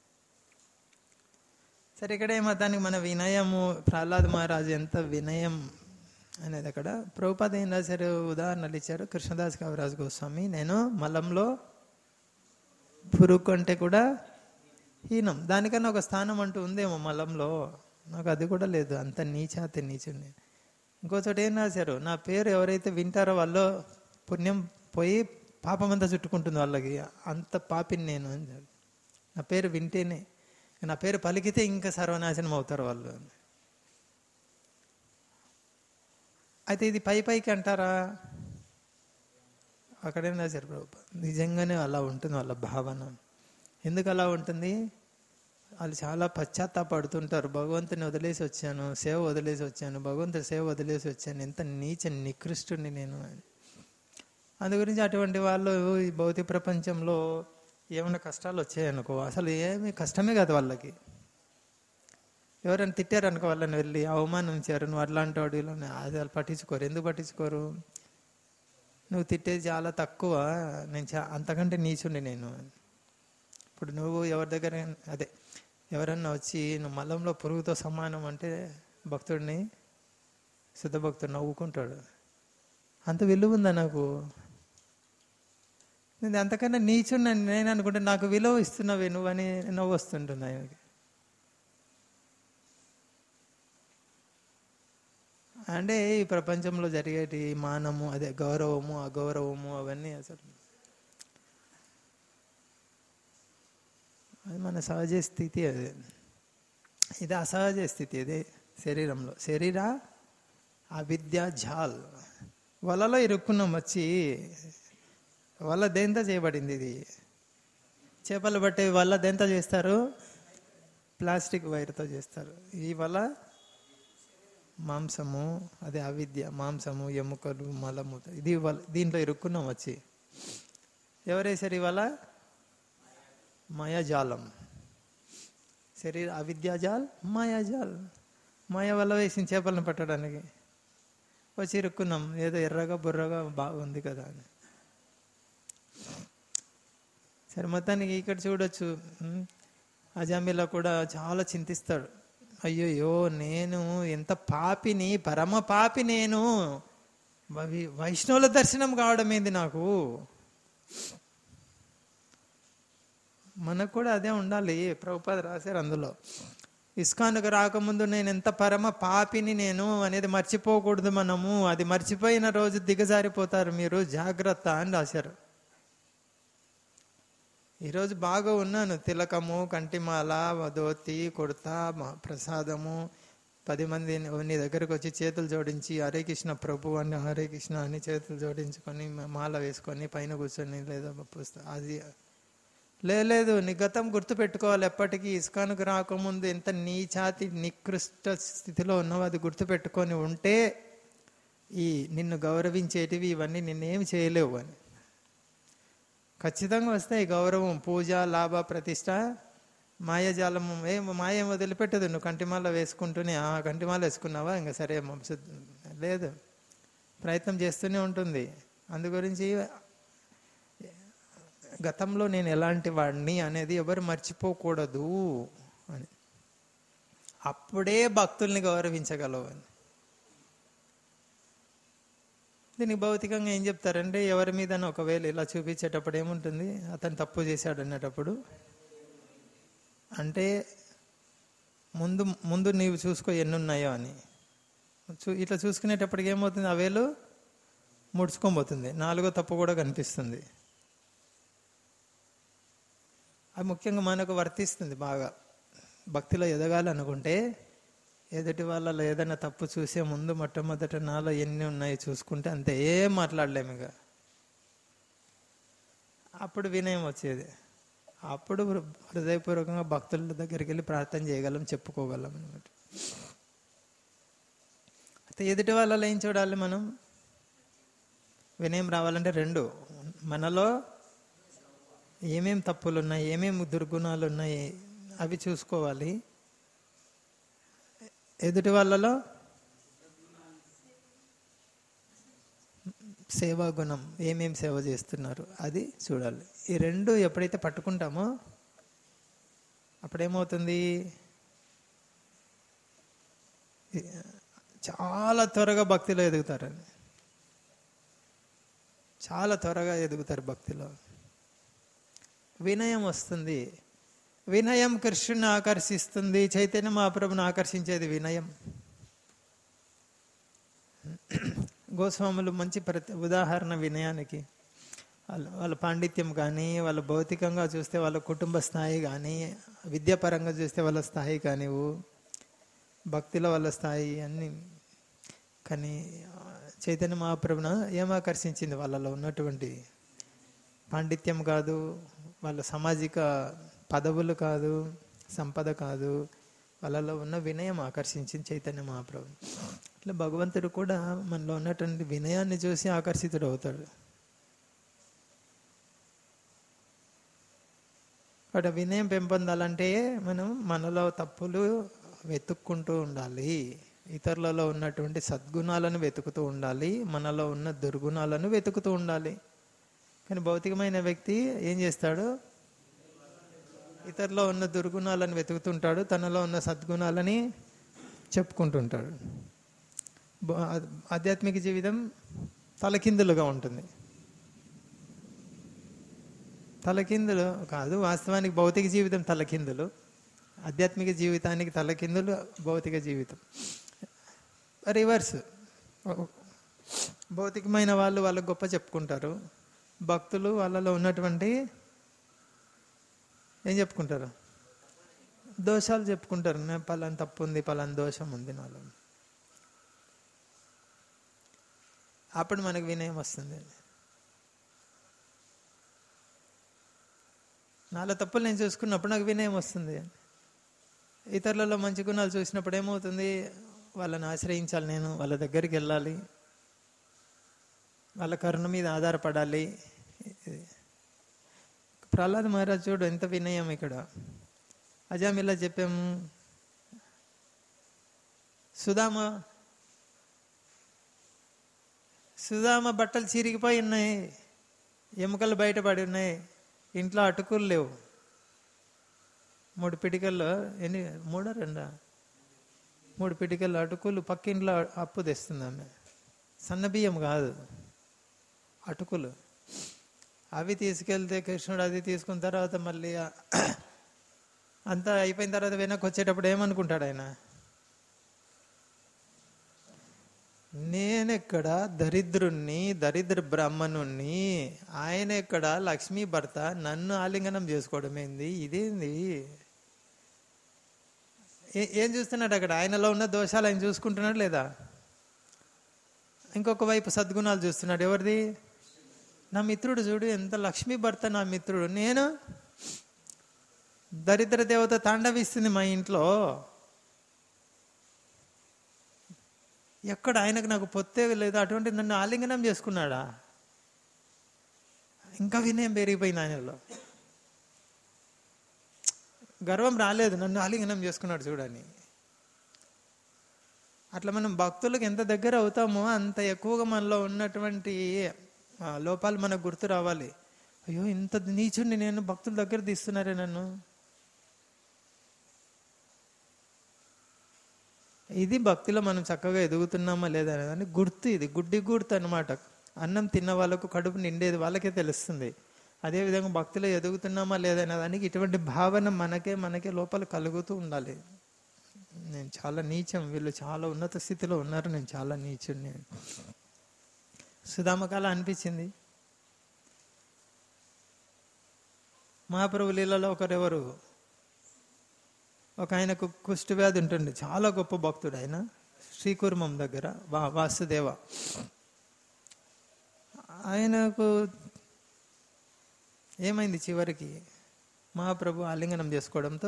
సరే ఇక్కడ ఏమో దానికి మన వినయము ప్రహ్లాద్ మహారాజు ఎంత వినయం అనేది అక్కడ ప్రభుపాద ఏం రాశారు ఉదాహరణలు ఇచ్చారు కృష్ణదాస్ కవిరాజు గోస్వామి నేను మలంలో పురుగు కంటే కూడా హీనం దానికన్నా ఒక స్థానం అంటూ ఉందేమో మలంలో నాకు అది కూడా లేదు అంత నీచాతి నీచుండి ఇంకో చోట ఏం రాశారు నా పేరు ఎవరైతే వింటారో వాళ్ళు పుణ్యం పోయి పాపం అంతా చుట్టుకుంటుంది వాళ్ళకి అంత పాపిని నేను అని చెప్పారు. నా పేరు వింటేనే నా పేరు పలికితే ఇంకా సర్వనాశనం అవుతారు వాళ్ళు అయితే ఇది పై పైకి అంటారా అక్కడేం రాశారు ప్రభు నిజంగానే అలా ఉంటుంది వాళ్ళ భావన ఎందుకు అలా ఉంటుంది వాళ్ళు చాలా పశ్చాత్తాపడుతుంటారు భగవంతుని వదిలేసి వచ్చాను సేవ వదిలేసి వచ్చాను భగవంతుడి సేవ వదిలేసి వచ్చాను ఎంత నీచ నికృష్టుని నేను అని అందు గురించి అటువంటి వాళ్ళు ఈ భౌతిక ప్రపంచంలో ఏమైనా కష్టాలు వచ్చాయనుకో అసలు ఏమి కష్టమే కాదు వాళ్ళకి ఎవరైనా తిట్టారనుకో వాళ్ళని వెళ్ళి అవమానించారు నువ్వు అట్లాంటి వాడు ఇలా అని. అది వాళ్ళు పట్టించుకోరు ఎందుకు పట్టించుకోరు నువ్వు తిట్టేది చాలా తక్కువ నేను చా అంతకంటే నీచుండి నేను ఇప్పుడు నువ్వు ఎవరి దగ్గర అదే ఎవరన్నా వచ్చి నువ్వు మలంలో పురుగుతో సమానం అంటే భక్తుడిని శుద్ధ భక్తుడు నవ్వుకుంటాడు అంత విలువ ఉందా నాకు నేను అంతకన్నా నీచున్నా నేను అనుకుంటే నాకు విలువ ఇస్తున్నావే నువ్వని నవ్వు వస్తుంటుంది ఆయనకి అంటే ఈ ప్రపంచంలో జరిగేటి మానము అదే గౌరవము అగౌరవము అవన్నీ అసలు అది మన సహజ స్థితి అదే ఇది అసహజ స్థితి అదే శరీరంలో శరీర అవిద్య ఝాల్ వలలో ఇరుక్కున్నాం వచ్చి వల దేంతో చేయబడింది ఇది చేపలు పట్టే వల్ల దేంతో చేస్తారు ప్లాస్టిక్ వైర్తో చేస్తారు ఈ వల మాంసము అదే అవిద్య మాంసము ఎముకలు మలము ఇది వల దీంట్లో ఇరుక్కున్నాం వచ్చి ఎవరేసారు ఇవాళ మాయాజాలం శరీర అవిద్యాజాల్ మాయాజాల్ మాయ వల్ల వేసిన చేపలను పట్టడానికి వచ్చి ఇరుక్కున్నాం ఏదో ఎర్రగా బుర్రగా బాగుంది కదా అని సరే మొత్తానికి ఇక్కడ చూడొచ్చు ఉమ్, అజామిలా కూడా చాలా చింతిస్తాడు అయ్యోయ్యో నేను ఎంత పాపిని పరమ పాపి నేను వై- వైష్ణవుల దర్శనం కావడం ఏంది నాకు మనకు కూడా అదే ఉండాలి ప్రభుపాద రాశారు అందులో ఇస్కాన్కు రాకముందు నేను ఎంత పరమ పాపిని నేను అనేది మర్చిపోకూడదు మనము అది మర్చిపోయిన రోజు దిగజారిపోతారు మీరు జాగ్రత్త అని రాశారు ఈరోజు బాగా ఉన్నాను తిలకము కంటిమాల ధోతి కుర్తా మా- ప్రసాదము పది మంది నీ దగ్గరకు వచ్చి చేతులు జోడించి హరే కృష్ణ ప్రభు అని హరే కృష్ణ అని చేతులు జోడించుకొని మాల వేసుకొని పైన కూర్చొని లేదా పుస్తకం అది లే- లేదు నీ గతం గుర్తుపెట్టుకోవాలి ఎప్పటికీ ఇస్కాన్కు రాకముందు ఎంత నీచాతి నికృష్ట స్థితిలో ఉన్నావో అది గుర్తుపెట్టుకొని ఉంటే ఈ నిన్ను గౌరవించేటివి ఇవన్నీ నిన్నేమి చేయలేవు అని ఖచ్చితంగా వస్తాయి గౌరవం పూజ లాభ ప్రతిష్ట మాయాజాలం ఏ మాయ ఏం వదిలిపెట్టదు నువ్వు కంటిమాల వేసుకుంటూనే ఆ కంటిమాల వేసుకున్నావా ఇంకా సరే మంచి- లేదు ప్రయత్నం చేస్తూనే ఉంటుంది అందు గురించి గతంలో నేను ఎలాంటి వాడిని అనేది ఎవరు మర్చిపోకూడదు అని అప్పుడే భక్తుల్ని గౌరవించగలవు అని దీనికి భౌతికంగా ఏం చెప్తారంటే ఎవరి మీద ఒకవేళ ఇలా చూపించేటప్పుడు ఏముంటుంది అతను తప్పు చేశాడు అనేటప్పుడు అంటే ముందు ముందు నీవు చూసుకో ఎన్ని ఉన్నాయో అని చూ ఇట్లా చూసుకునేటప్పటికి ఏమవుతుంది ఆ వేలు ముడుచుకోబోతుంది నాలుగో తప్పు కూడా కనిపిస్తుంది అది ముఖ్యంగా మనకు వర్తిస్తుంది బాగా భక్తిలో ఎదగాలనుకుంటే ఎదుటి వాళ్ళలో ఏదైనా తప్పు చూసే ముందు మొట్టమొదట నాలో ఎన్ని ఉన్నాయో చూసుకుంటే అంతే ఏం మాట్లాడలేము ఇక అప్పుడు వినయం వచ్చేది అప్పుడు హృ- హృదయపూర్వకంగా భక్తుల దగ్గరికి వెళ్ళి ప్రార్థన చేయగలం చెప్పుకోగలం అనమాట అయితే ఎదుటి వాళ్ళలో ఏం చూడాలి మనం వినయం రావాలంటే రెండు మనలో ఏమేం తప్పులు ఉన్నాయి ఏమేమి దుర్గుణాలు ఉన్నాయి అవి చూసుకోవాలి ఎదుటి వాళ్ళలో సేవా గుణం ఏమేం సేవ చేస్తున్నారు అది చూడాలి ఈ రెండు ఎప్పుడైతే పట్టుకుంటామో అప్పుడేమవుతుంది ఈ- చాలా త్వరగా భక్తిలో ఎదుగుతారని చాలా త్వరగా ఎదుగుతారు భక్తిలో వినయం వస్తుంది వినయం కృష్ణుని ఆకర్షిస్తుంది చైతన్య మహాప్రభుని ఆకర్షించేది వినయం గోస్వాములు మంచి ప్రతి ఉదాహరణ వినయానికి వాళ్ళ వాళ్ళ పాండిత్యం కానీ వాళ్ళ భౌతికంగా చూస్తే వాళ్ళ కుటుంబ స్థాయి కానీ విద్యాపరంగా చూస్తే వాళ్ళ స్థాయి కానివు భక్తిలో వాళ్ళ స్థాయి అన్ని కానీ ఆ, చైతన్య మహాప్రభున ఏం ఆకర్షించింది వాళ్ళలో ఉన్నటువంటి పాండిత్యం కాదు వాళ్ళ సామాజిక పదవులు కాదు సంపద కాదు వాళ్ళలో ఉన్న వినయం ఆకర్షించింది చైతన్య మహాప్రభు ఇట్లా భగవంతుడు కూడా మనలో ఉన్నటువంటి వినయాన్ని చూసి ఆకర్షితుడు అవుతాడు కాబట్టి ఆ వినయం పెంపొందాలంటే మనం మనలో తప్పులు వెతుక్కుంటూ ఉండాలి ఇతరులలో ఉన్నటువంటి సద్గుణాలను వెతుకుతూ ఉండాలి మనలో ఉన్న దుర్గుణాలను వెతుకుతూ ఉండాలి కానీ భౌతికమైన వ్యక్తి ఏం చేస్తాడు ఇతరులో ఉన్న దుర్గుణాలను వెతుకుతుంటాడు తనలో ఉన్న సద్గుణాలని చెప్పుకుంటుంటాడు బ- ఆధ్యాత్మిక జీవితం తలకిందులుగా ఉంటుంది తలకిందులు కాదు వాస్తవానికి భౌతిక జీవితం తలకిందులు ఆధ్యాత్మిక జీవితానికి తలకిందులు భౌతిక జీవితం రివర్స్ భౌతికమైన వాళ్ళు వాళ్ళ గొప్ప చెప్పుకుంటారు భక్తులు వాళ్ళలో ఉన్నటువంటి ఏం చెప్పుకుంటారు దోషాలు చెప్పుకుంటారు "నా పలానా తప్పు ఉంది పలానా దోషం ఉంది నాలో అప్పుడు మనకు వినయం వస్తుంది నాలో తప్పులు నేను చూసుకున్నప్పుడు నాకు వినయం వస్తుంది ఇతరులలో మంచి గుణాలు చూసినప్పుడు ఏమవుతుంది వాళ్ళని ఆశ్రయించాలి నేను వాళ్ళ దగ్గరికి వెళ్ళాలి వాళ్ళ కరుణ మీద ఆధారపడాలి ప్రహ్లాద్ మహారాజ్ చూడు ఎంత వినయం ఇక్కడ అజామిల్లా చెప్పాము సుధామ సుధామ బట్టలు చిరిగిపోయి ఉన్నాయి ఎముకలు బయటపడి ఉన్నాయి ఇంట్లో అటుకులు లేవు మూడు పిటికల్లో ఎన్ని మూడా రెండా మూడు పిటికల్లో అటుకులు పక్కింట్లో అప్పు తెస్తుంది ఆమె సన్న బియ్యం కాదు అటుకులు అవి తీసుకెళ్తే కృష్ణుడు అది తీసుకున్న తర్వాత మళ్ళీ ఆ- అంతా అయిపోయిన తర్వాత వెనక్కి వచ్చేటప్పుడు ఏమనుకుంటాడు ఆయన నేనెక్కడ దరిద్రుణ్ణి దరిద్ర బ్రాహ్మణుణ్ణి ఆయన ఎక్కడ లక్ష్మీ భర్త నన్ను ఆలింగనం చేసుకోవడం ఏంది ఇదేంది ఏ- ఏం చూస్తున్నాడు అక్కడ ఆయనలో ఉన్న దోషాలు ఆయన చూసుకుంటున్నాడు లేదా ఇంకొక వైపు సద్గుణాలు చూస్తున్నాడు ఎవరిది నా మిత్రుడు చూడు ఎంత లక్ష్మీ భర్త నా మిత్రుడు నేను దరిద్ర దేవత తాండవిస్తుంది మా ఇంట్లో ఎక్కడ ఆయనకు నాకు పొత్తే లేదు అటువంటి నన్ను ఆలింగనం చేసుకున్నాడా ఇంకా వినయం పెరిగిపోయింది ఆయనలో గర్వం రాలేదు నన్ను ఆలింగనం చేసుకున్నాడు చూడని అట్లా మనం భక్తులకు ఎంత దగ్గర అవుతామో అంత ఎక్కువగా మనలో ఉన్నటువంటి ఆ, లోపాలు మనకు గుర్తు రావాలి అయ్యో ఇంత నీచుండి నేను భక్తుల దగ్గర తీస్తున్నారే నన్ను ఇది భక్తిలో మనం చక్కగా ఎదుగుతున్నామా లేదా అని గుర్తు ఇది గుడ్డి గుర్తు అన్నమాట అన్నం తిన్న వాళ్ళకు కడుపు నిండేది వాళ్ళకే తెలుస్తుంది అదేవిధంగా భక్తిలో ఎదుగుతున్నామా లేదనే దానికి ఇటువంటి భావన మనకే మనకే లోపల కలుగుతూ ఉండాలి నేను చాలా నీచం వీళ్ళు చాలా ఉన్నత స్థితిలో ఉన్నారు నేను చాలా నీచుని సుధామకాల అనిపించింది మహాప్రభు లీలలో ఒకరెవరు ఒక ఆయనకు కుష్టి వ్యాధి ఉంటుంది చాలా గొప్ప భక్తుడు ఆయన శ్రీకుర్మం దగ్గర వా వాసుదేవ ఆయనకు ఏమైంది చివరికి మహాప్రభు ఆలింగనం చేసుకోవడంతో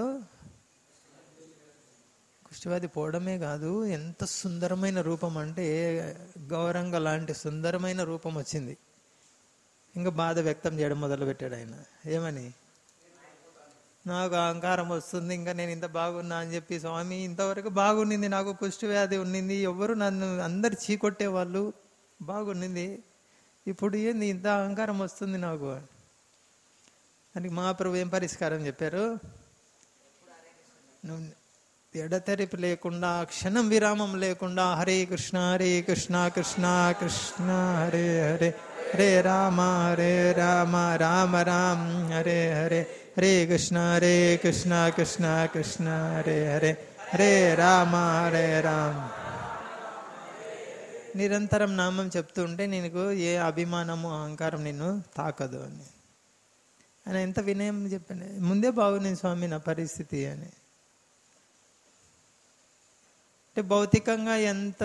కుష్టివ్యాధి పోవడమే కాదు ఎంత సుందరమైన రూపం అంటే గౌరంగ లాంటి సుందరమైన రూపం వచ్చింది ఇంకా బాధ వ్యక్తం చేయడం మొదలు పెట్టాడు ఆయన ఏమని నాకు అహంకారం వస్తుంది ఇంకా నేను ఇంత బాగున్నా అని చెప్పి స్వామి ఇంతవరకు బాగుండింది నాకు కుష్టి వ్యాధి ఉన్నింది ఎవరు నన్ను అందరు చీకొట్టే వాళ్ళు బాగుండింది ఇప్పుడు ఏంది ఇంత అహంకారం వస్తుంది నాకు దానికి మహాప్రభు ఏం పరిష్కారం చెప్పారు నువ్వు ఎడతెరిపి లేకుండా క్షణం విరామం లేకుండా హరే కృష్ణ హరే కృష్ణ కృష్ణ కృష్ణ హరే హరే హరే రామ హరే రామ రామ రామ హరే హరే హరే కృష్ణ హరే కృష్ణ కృష్ణ కృష్ణ హరే హరే హరే రామ హరే రామ నిరంతరం నామం చెప్తూ ఉంటే నీకు ఏ అభిమానము అహంకారం నిన్ను తాకదు అని ఆయన ఎంత వినయం చెప్పాను ముందే బాగుంది స్వామి నా పరిస్థితి అని అంటే భౌతికంగా ఎంత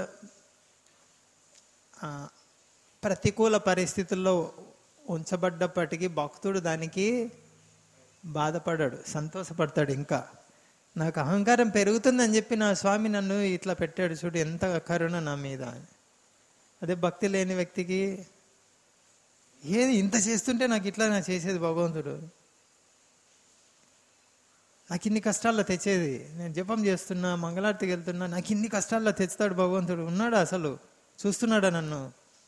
ఆ, ప్రతికూల పరిస్థితుల్లో ఉంచబడ్డప్పటికీ భక్తుడు దానికి బాధపడాడు సంతోషపడతాడు ఇంకా నాకు అహంకారం పెరుగుతుందని చెప్పి నా స్వామి నన్ను ఇట్లా పెట్టాడు చూడు ఎంత కరుణ నా మీద అని అదే భక్తి లేని వ్యక్తికి ఏది ఇంత చేస్తుంటే నాకు ఇట్లా నా చేసేది భగవంతుడు నాకు ఇన్ని కష్టాల్లో తెచ్చేది నేను జపం చేస్తున్నా మంగళారతికి వెళ్తున్నా నాకు ఇన్ని కష్టాల్లో తెచ్చుతాడు భగవంతుడు ఉన్నాడా అసలు చూస్తున్నాడా నన్ను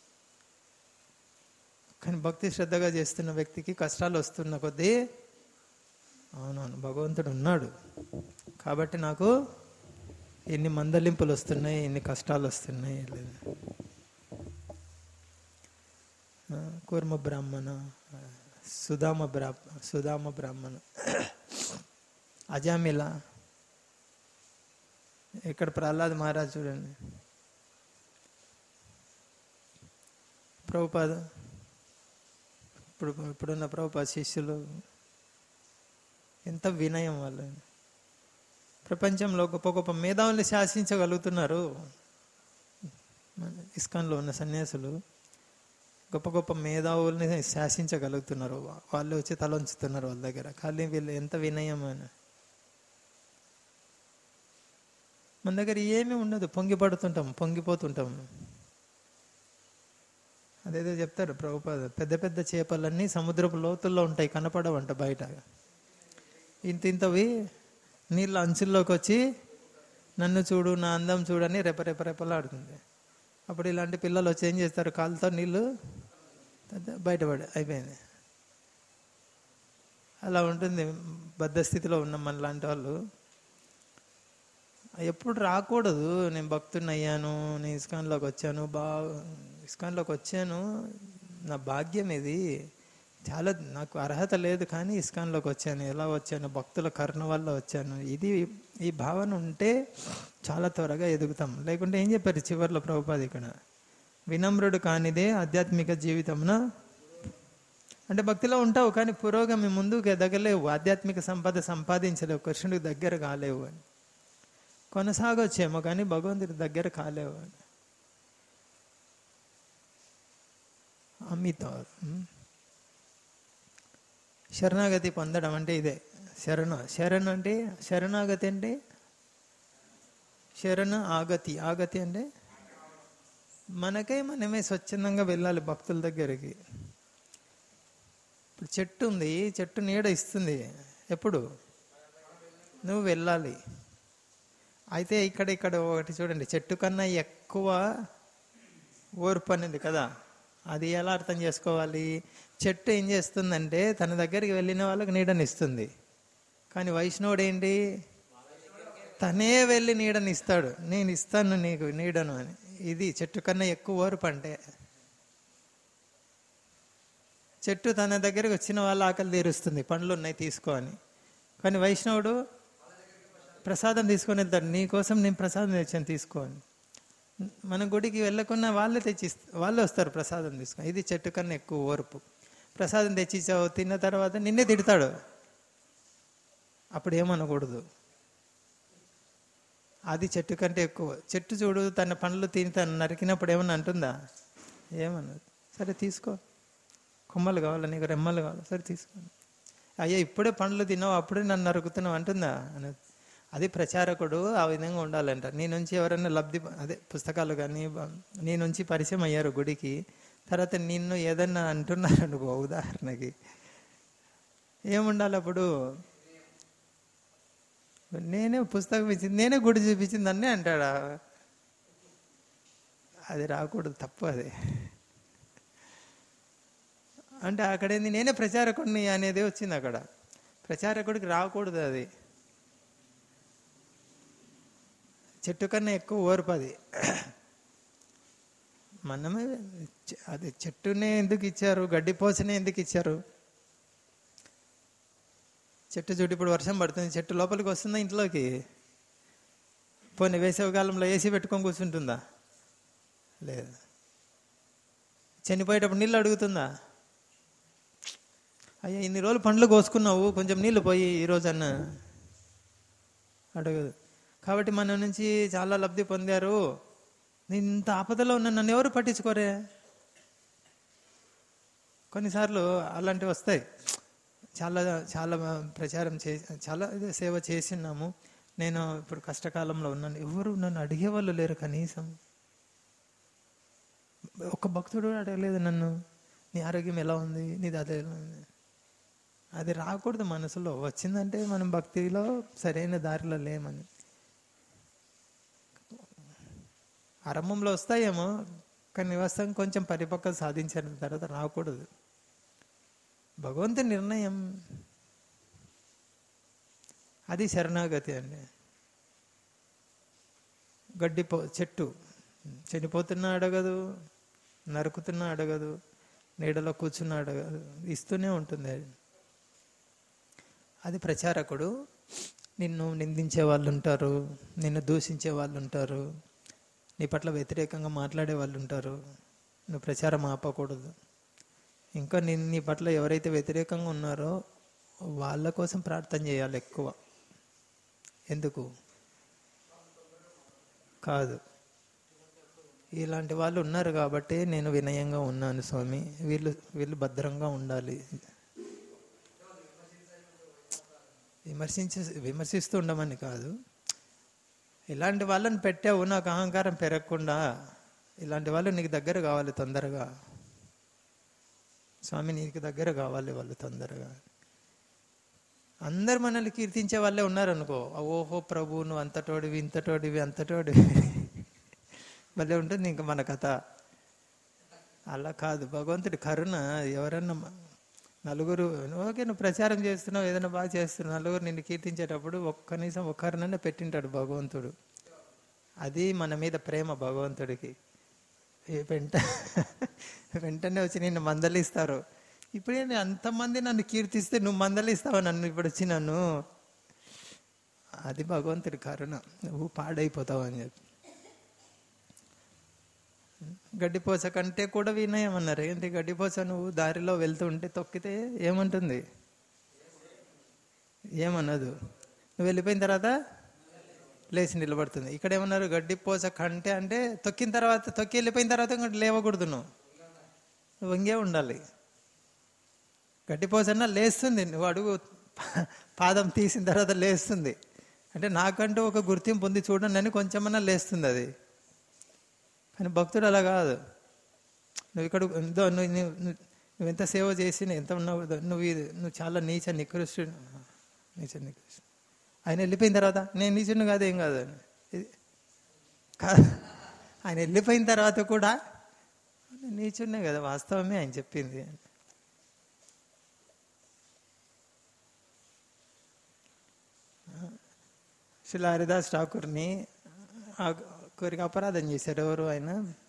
కానీ భక్తి శ్రద్ధగా చేస్తున్న వ్యక్తికి కష్టాలు వస్తున్న కొద్దీ అవునవును భగవంతుడు ఉన్నాడు కాబట్టి నాకు ఎన్ని మందలింపులు వస్తున్నాయి ఎన్ని కష్టాలు వస్తున్నాయి లేదు ఆ, కూర్మ బ్రాహ్మణ ఆ, సుధామ బ్రా సుధామ బ్రాహ్మణ అజామిల ఇక్కడ ప్రహ్లాద్ మహారాజ్ చూడండి ప్రభుపాద ఇప్పుడు ఇప్పుడున్న ప్రభుపాద శిష్యులు ఎంత వినయం వాళ్ళు ప్రపంచంలో గొప్ప గొప్ప మేధావుల్ని శాసించగలుగుతున్నారు మన ఇస్కాన్లో ఉన్న సన్యాసులు గొప్ప గొప్ప మేధావుల్ని శాసించగలుగుతున్నారు వాళ్ళు వచ్చి తలొంచుతున్నారు వాళ్ళ దగ్గర కానీ వీళ్ళు ఎంత వినయం అని మన దగ్గర ఏమీ ఉండదు పొంగి పడుతుంటాం పొంగిపోతుంటాం అదేదో చెప్తారు ప్రభుపాద పెద్ద పెద్ద చేపలన్నీ సముద్రపు లోతుల్లో ఉంటాయి కనపడవంట బయట ఇంత ఇంతవి నీళ్ళ అంచుల్లోకి వచ్చి నన్ను చూడు నా అందం చూడని రెప రెప రెపలాడుతుంది అప్పుడు ఇలాంటి పిల్లలు వచ్చి ఏం చేస్తారు కాలుతో నీళ్ళు బయటపడి అయిపోయింది అలా ఉంటుంది బద్ధ స్థితిలో ఉన్న మన లాంటి వాళ్ళు ఎప్పుడు రాకూడదు నేను భక్తుని అయ్యాను నేను ఇస్కాన్లోకి వచ్చాను బా ఇస్కాన్లోకి వచ్చాను నా భాగ్యం ఇది చాలా నాకు అర్హత లేదు కానీ ఇస్కాన్లోకి వచ్చాను ఎలా వచ్చాను భక్తుల కరుణ వల్ల వచ్చాను ఇది ఈ భావన ఉంటే చాలా త్వరగా ఎదుగుతాం లేకుంటే ఏం చెప్పారు చివరిలో ప్రభుపాది ఇక్కడ వినమ్రుడు కానిదే ఆధ్యాత్మిక జీవితమున అంటే భక్తిలో ఉంటావు కానీ పురోగమి ముందుకు ఎదగలేవు ఆధ్యాత్మిక సంపద సంపాదించలేవు కృష్ణుడికి దగ్గర కాలేవు అని కొనసాగొచ్చేమో కానీ భగవంతుడి దగ్గర కాలేవు అని అమిత శరణాగతి పొందడం అంటే ఇదే శరణ శరణ అంటే శరణాగతి అంటే శరణ ఆగతి ఆగతి అంటే మనకై మనమే స్వచ్ఛందంగా వెళ్ళాలి భక్తుల దగ్గరికి ఇప్పుడు చెట్టు ఉంది చెట్టు నీడ ఇస్తుంది ఎప్పుడు నువ్వు వెళ్ళాలి అయితే ఇక్కడ ఇక్కడ ఒకటి చూడండి చెట్టు కన్నా ఎక్కువ ఓర్పు అనేది కదా అది ఎలా అర్థం చేసుకోవాలి చెట్టు ఏం చేస్తుందంటే తన దగ్గరికి వెళ్ళిన వాళ్ళకి నీడనిస్తుంది కానీ వైష్ణవుడు ఏంటి తనే వెళ్ళి నీడని ఇస్తాడు నేను ఇస్తాను నీకు నీడను అని ఇది చెట్టు కన్నా ఎక్కువ ఓర్పు అంటే చెట్టు తన దగ్గరికి వచ్చిన వాళ్ళ ఆకలి తీరుస్తుంది పండ్లు ఉన్నాయి తీసుకో అని కానీ వైష్ణవుడు ప్రసాదం తీసుకొని వెళ్తాడు నీ కోసం నేను ప్రసాదం తెచ్చాను తీసుకో అని మన గుడికి వెళ్ళకున్నా వాళ్ళే తెచ్చి వాళ్ళే వస్తారు ప్రసాదం తీసుకొని ఇది చెట్టు కన్నా ఎక్కువ ఓర్పు ప్రసాదం తెచ్చిచ్చావు తిన్న తర్వాత నిన్నే తిడతాడు అప్పుడు ఏమనకూడదు అది చెట్టు కంటే ఎక్కువ చెట్టు చూడు తన పండ్లు తిని తను నరికినప్పుడు ఏమన్నా అంటుందా ఏమన్నది సరే తీసుకో కొమ్మలు కావాలా నీకు రెమ్మలు కావాలా సరే తీసుకో అయ్యా ఇప్పుడే పండ్లు తిన్నావు అప్పుడే నన్ను నరుకుతున్నావు అంటుందా అనేది అది ప్రచారకుడు ఆ విధంగా ఉండాలంట నీ నుంచి ఎవరైనా లబ్ధి అదే పుస్తకాలు కానీ నీ నుంచి పరిచయం అయ్యారు గుడికి తర్వాత నిన్ను ఏదన్నా అంటున్నారు అనుకో ఉదాహరణకి ఏముండాలి అప్పుడు నేనే పుస్తకం ఇచ్చింది నేనే గుడి చూపించింది అన్నీ అంటాడా అది రాకూడదు తప్పు అది అంటే అక్కడేంది నేనే ప్రచారకుడిని అనేది వచ్చింది అక్కడ ప్రచారకుడికి రాకూడదు అది చెట్టు కన్నా ఎక్కువ ఓర్పు అది మనమే అది చెట్టునే ఎందుకు ఇచ్చారు గడ్డి పోసనే ఎందుకు ఇచ్చారు చెట్టు చూడు ఇప్పుడు వర్షం పడుతుంది చెట్టు లోపలికి వస్తుందా ఇంట్లోకి పోనీ వేసవికాలంలో ఏసీ పెట్టుకొని కూర్చుంటుందా లేదు చనిపోయేటప్పుడు నీళ్ళు అడుగుతుందా అయ్యా ఇన్ని రోజులు పండ్లు కోసుకున్నావు కొంచెం నీళ్ళు పోయి ఈరోజు అన్న అడగదు కాబట్టి మన నుంచి చాలా లబ్ధి పొందారు నేను ఇంత ఆపదలో ఉన్న నన్ను ఎవరు పట్టించుకోరే కొన్నిసార్లు అలాంటివి వస్తాయి చాలా చాలా ప్రచారం చే చాలా ఇది సేవ చేసినాము నేను ఇప్పుడు కష్టకాలంలో ఉన్నాను ఎవరు నన్ను అడిగేవాళ్ళు లేరు కనీసం ఒక్క భక్తుడు కూడా అడగలేదు నన్ను నీ ఆరోగ్యం ఎలా ఉంది నీది అదే ఎలా ఉంది అది రాకూడదు మనసులో వచ్చిందంటే మనం భక్తిలో సరైన దారిలో లేమని ఆరంభంలో వస్తాయేమో కానీ వస్తాం కొంచెం పరిపక్వత సాధించిన తర్వాత రాకూడదు భగవంతుని నిర్ణయం అది శరణాగతి అండి గడ్డి పో చెట్టు చనిపోతున్నా అడగదు నరుకుతున్నా అడగదు నీడలో కూర్చున్నా అడగదు ఇస్తూనే ఉంటుంది అది అది ప్రచారకుడు నిన్ను నిందించే వాళ్ళు ఉంటారు నిన్ను దూషించే వాళ్ళు ఉంటారు నీ పట్ల వ్యతిరేకంగా మాట్లాడే వాళ్ళు ఉంటారు నువ్వు ప్రచారం ఆపకూడదు ఇంకా నీ నీ పట్ల ఎవరైతే వ్యతిరేకంగా ఉన్నారో వాళ్ళ కోసం ప్రార్థన చేయాలి ఎక్కువ ఎందుకు కాదు ఇలాంటి వాళ్ళు ఉన్నారు కాబట్టి నేను వినయంగా ఉన్నాను స్వామి వీళ్ళు వీళ్ళు భద్రంగా ఉండాలి విమర్శించే విమర్శిస్తూ ఉండమని కాదు ఇలాంటి వాళ్ళని పెట్టావు నాకు అహంకారం పెరగకుండా ఇలాంటి వాళ్ళు నీకు దగ్గర కావాలి తొందరగా స్వామి నీకు దగ్గర కావాలి వాళ్ళు తొందరగా అందరు మనల్ని కీర్తించే వాళ్ళే ఉన్నారనుకో ఓహో ప్రభు నువ్వు అంతటోడివి ఇంతటోడివి అంతటోడివి భలే ఉంటుంది ఇంకా మన కథ అలా కాదు భగవంతుడి కరుణ ఎవరన్నా మ- నలుగురు ఓకే నువ్వు ప్రచారం చేస్తున్నావు ఏదైనా బాగా చేస్తున్నావు నలుగురు నిన్ను కీర్తించేటప్పుడు ఒక్క కనీసం ఒక్కరినన్నా పెట్టింటాడు భగవంతుడు అది మన మీద ప్రేమ భగవంతుడికి ఏ వెంట వెంటనే వచ్చి నిన్ను మందలిస్తారు ఇప్పుడే నేను అంతమంది నన్ను కీర్తిస్తే నువ్వు మందలిస్తావు నన్ను ఇప్పుడు వచ్చి నన్ను అది భగవంతుడి కరుణ నువ్వు పాడైపోతావు అని చెప్పి గడ్డిపోస కంటే కూడా వినయం అన్నారు ఏంటి గడ్డిపోస నువ్వు దారిలో వెళ్తూ ఉంటే తొక్కితే ఏమంటుంది ఏమన్నదు నువ్వు వెళ్ళిపోయిన తర్వాత లేచి నిలబడుతుంది ఇక్కడ ఏమన్నారు గడ్డిపోస కంటే అంటే తొక్కిన తర్వాత తొక్కి వెళ్ళిపోయిన తర్వాత ఇంకా లేవకూడదు నువ్వు నువ్వు వంగే ఉండాలి గడ్డిపోసన్నా లేస్తుంది నువ్వు అడుగు పాదం తీసిన తర్వాత లేస్తుంది అంటే నాకంటూ ఒక గుర్తింపు ఉంది చూడండి అని కొంచెమన్నా లేస్తుంది అది కానీ భక్తుడు అలా కాదు నువ్వు ఇక్కడ ఎంతో నువ్వు నువ్వు- నువ్వు- నువ్వు ఎంత సేవ చేసి ఎంత ఉన్నావు నువ్వు ఇది- నువ్వు చాలా నీచ నికృష్టు నీచ నికృష్టు ఆయన వెళ్ళిపోయిన తర్వాత నేను నీచుని కాదు ఏం కాదు అని. ఇది కాదు ఆయన వెళ్ళిపోయిన తర్వాత కూడా నీచున్నే కదా వాస్తవమే ఆయన చెప్పింది శిలా హరిదాస్ ఠాకూర్ని ఆ కోరిక అపరాధం చేశారు ఎవరు ఆయన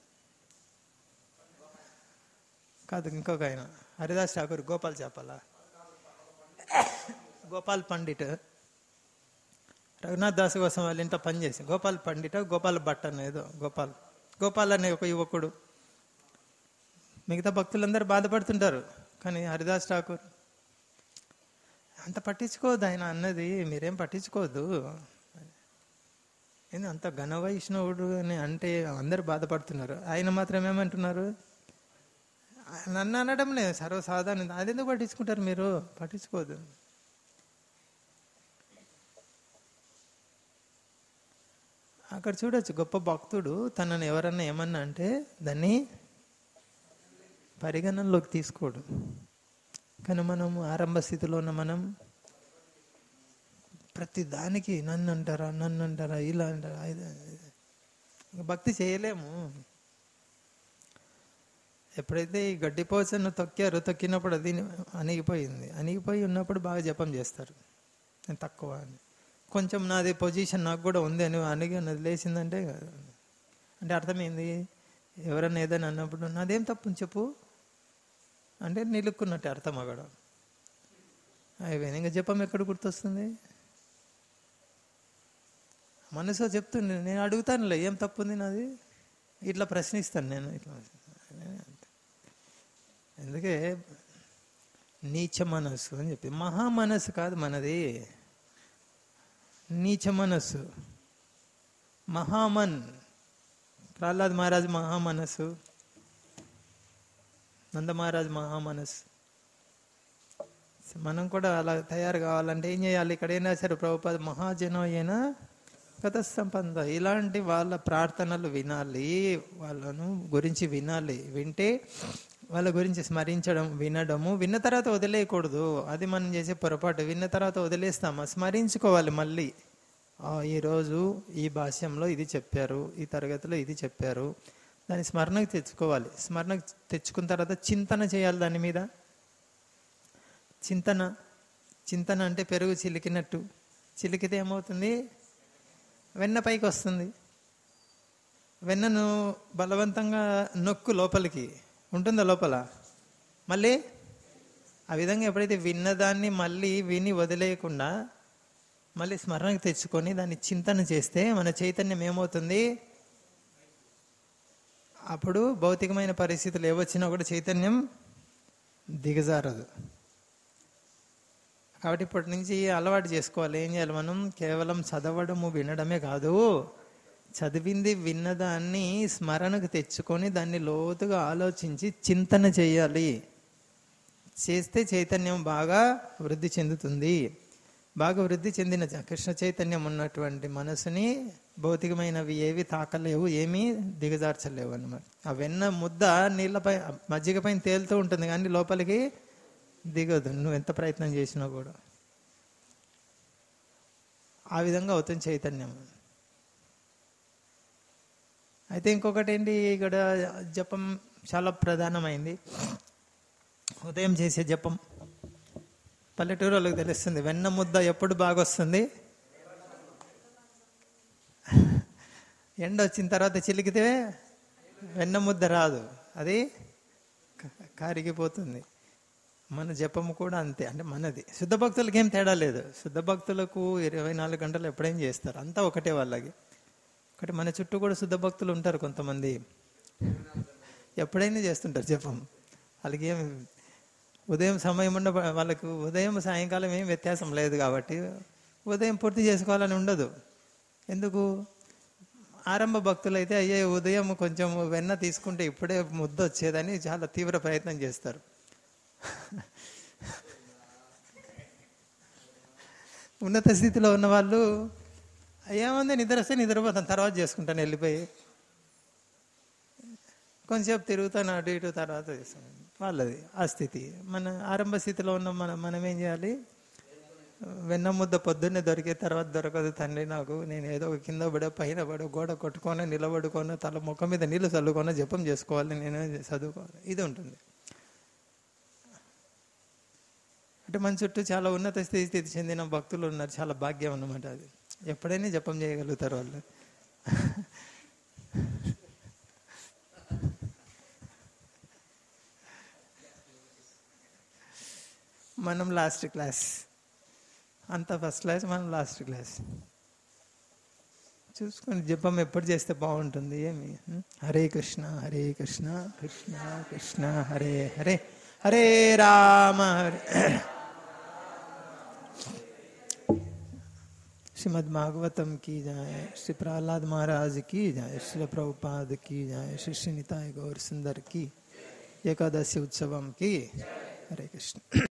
కాదు ఇంకొక ఆయన హరిదాస్ ఠాకూర్ గోపాల్ చేపల గోపాల్ పండిట్ రఘునాథ్ దాస్ కోసం వాళ్ళ ఇంట్లో పనిచేసి గోపాల్ పండిట్ గోపాల్ భట్ అనే ఏదో గోపాల్ గోపాల్ అనే ఒక యువకుడు మిగతా భక్తులందరూ బాధపడుతుంటారు కానీ హరిదాస్ ఠాకూర్ అంత పట్టించుకోవద్దు ఆయన అన్నది మీరేం పట్టించుకోవద్దు ఏంది అంత ఘన వైష్ణవుడు అని అంటే అందరు బాధపడుతున్నారు ఆయన మాత్రం ఏమంటున్నారు నన్ను అనడం లేదు సర్వసాధారణ అదెందుకు పట్టించుకుంటారు మీరు పట్టించుకోవద్దు అక్కడ చూడొచ్చు గొప్ప భక్తుడు తనను ఎవరన్నా ఏమన్నా అంటే దాన్ని పరిగణనలోకి తీసుకోడు కానీ మనము ఆరంభ స్థితిలో ఉన్న మనం ప్రతి దానికి నన్ను అంటారా నన్ను అంటారా ఇలా అంటారా ఇది- ఇది. ఇంకా భక్తి చేయలేము ఎప్పుడైతే ఈ గడ్డిపోసను తొక్కారో తొక్కినప్పుడు అది అణిగిపోయింది అణిగిపోయి ఉన్నప్పుడు బాగా జపం చేస్తారు నేను తక్కువ అని కొంచెం నాది పొజిషన్ నాకు కూడా ఉంది అని అణిగి నది లేచిందంటే అంటే అర్థమైంది ఎవరన్నా ఏదైనా అన్నప్పుడు నాదేం తప్పు ఉంది చెప్పు అంటే నిలుక్కున్నట్టు అర్థం అక్కడ అయిపోయింది ఇంకా జపం ఎక్కడ గుర్తొస్తుంది మనసు చెప్తుంది నేను అడుగుతానులే ఏం తప్పు ఉంది నాది ఇట్లా ప్రశ్నిస్తాను నేను ఇట్లా అందుకే నీచ మనస్సు అని చెప్పి మహా మనస్సు కాదు మనది నీచ మనస్సు మహామన్ ప్రహ్లాద్ మహారాజ్ మహామనస్సు నంద మహారాజ్ మహామనస్సు మనం కూడా అలా తయారు కావాలంటే ఏం చేయాలి ఇక్కడ ఏం రాశారు ప్రభుపాద మహాజనో అయినా గత సంపద ఇలాంటి వాళ్ళ ప్రార్థనలు వినాలి వాళ్ళను గురించి వినాలి వింటే వాళ్ళ గురించి స్మరించడం వినడము విన్న తర్వాత వదిలేయకూడదు అది మనం చేసే పొరపాటు విన్న తర్వాత వదిలేస్తామా స్మరించుకోవాలి మళ్ళీ ఆ, ఈరోజు ఈ భాష్యంలో ఇది చెప్పారు ఈ తరగతిలో ఇది చెప్పారు దాన్ని స్మరణకు తెచ్చుకోవాలి స్మరణకు తెచ్చుకున్న తర్వాత చింతన చేయాలి దాని మీద చింతన చింతన అంటే పెరుగు చిలికినట్టు చిలికితే ఏమవుతుంది వెన్న పైకి వస్తుంది వెన్నను బలవంతంగా నొక్కు లోపలికి ఉంటుందా లోపల మళ్ళీ ఆ విధంగా ఎప్పుడైతే విన్నదాన్ని మళ్ళీ విని వదిలేయకుండా మళ్ళీ స్మరణకు తెచ్చుకొని దాన్ని చింతన చేస్తే మన చైతన్యం ఏమవుతుంది అప్పుడు భౌతికమైన పరిస్థితులు ఏవొచ్చినా కూడా చైతన్యం దిగజారదు కాబట్టి ఇప్పటి నుంచి అలవాటు చేసుకోవాలి ఏం చేయాలి మనం కేవలం చదవడము వినడమే కాదు చదివింది విన్నదాన్ని స్మరణకు తెచ్చుకొని దాన్ని లోతుగా ఆలోచించి చింతన చేయాలి చేస్తే చైతన్యం బాగా వృద్ధి చెందుతుంది బాగా వృద్ధి చెందిన చ- కృష్ణ చైతన్యం ఉన్నటువంటి మనసుని భౌతికమైనవి ఏవి తాకలేవు ఏమీ దిగజార్చలేవు అన్నమాట ఆ వెన్న ముద్ద నీళ్ళపై మజ్జిగ పైన తేలుతూ ఉంటుంది కానీ లోపలికి దిగదు నువ్వు ఎంత ప్రయత్నం చేసినా కూడా ఆ విధంగా అవుతుంది చైతన్యం అయితే ఇంకొకటి ఏంటి ఇక్కడ జపం చాలా ప్రధానమైంది ఉదయం చేసే జపం పల్లెటూరు వాళ్ళకి తెలుస్తుంది వెన్న ముద్ద ఎప్పుడు బాగా వస్తుంది ఎండ వచ్చిన తర్వాత చిలికితే వెన్న ముద్ద రాదు అది క- కారిగిపోతుంది మన జపము కూడా అంతే అంటే మనది శుద్ధ భక్తులకి ఏం తేడా లేదు శుద్ధ భక్తులకు ఇరవై నాలుగు గంటలు ఎప్పుడైనా చేస్తారు అంతా ఒకటే వాళ్ళకి ఒకటి మన చుట్టూ కూడా శుద్ధ భక్తులు ఉంటారు కొంతమంది ఎప్పుడైనా చేస్తుంటారు జపం వాళ్ళకి ఏం ఉదయం సమయం ఉండ వాళ్ళకు ఉదయం సాయంకాలం ఏం వ్యత్యాసం లేదు కాబట్టి ఉదయం పూర్తి చేసుకోవాలని ఉండదు ఎందుకు ఆరంభ భక్తులు అయితే అయ్యే ఉదయం కొంచెం వెన్న తీసుకుంటే ఇప్పుడే ముద్ద వచ్చేదని చాలా తీవ్ర ప్రయత్నం చేస్తారు ఉన్నత స్థితిలో ఉన్న వాళ్ళు ఏముంది నిద్ర వస్తే నిద్రపోతాను తర్వాత చేసుకుంటాను వెళ్ళిపోయి కొంచెంసేపు తిరుగుతాను అటు ఇటు తర్వాత చేస్తాను వాళ్ళది ఆ స్థితి మన ఆరంభ స్థితిలో ఉన్న మనం మనం ఏం చేయాలి వెన్న ముద్ద పొద్దున్నే దొరికే తర్వాత దొరకదు తండ్రి నాకు నేను ఏదో ఒక కింద పడో పైన పడో గోడ కొట్టుకొని నిలబడుకొని తల ముఖం మీద నీళ్ళు చల్లుకొని జపం చేసుకోవాలి నేను చదువుకోవాలి ఇది ఉంటుంది అంటే మన చుట్టూ చాలా ఉన్నత స్థితి చెందిన భక్తులు ఉన్నారు చాలా భాగ్యం అన్నమాట అది ఎప్పుడైనా జపం చేయగలుగుతారు వాళ్ళు మనం లాస్ట్ క్లాస్ అంత ఫస్ట్ క్లాస్ మనం లాస్ట్ క్లాస్ చూసుకొని జపం ఎప్పుడు చేస్తే బాగుంటుంది ఏమి ఉం? హరే కృష్ణ హరే కృష్ణ కృష్ణ కృష్ణ హరే హరే హరే రామ హరే श्रीमद भागवतम की जाए श्री प्रहलाद महाराज की जाए श्री प्रभुपाद की जाए श्री श्री निताय गौर सुंदर की एकादशी उत्सवम की हरे कृष्ण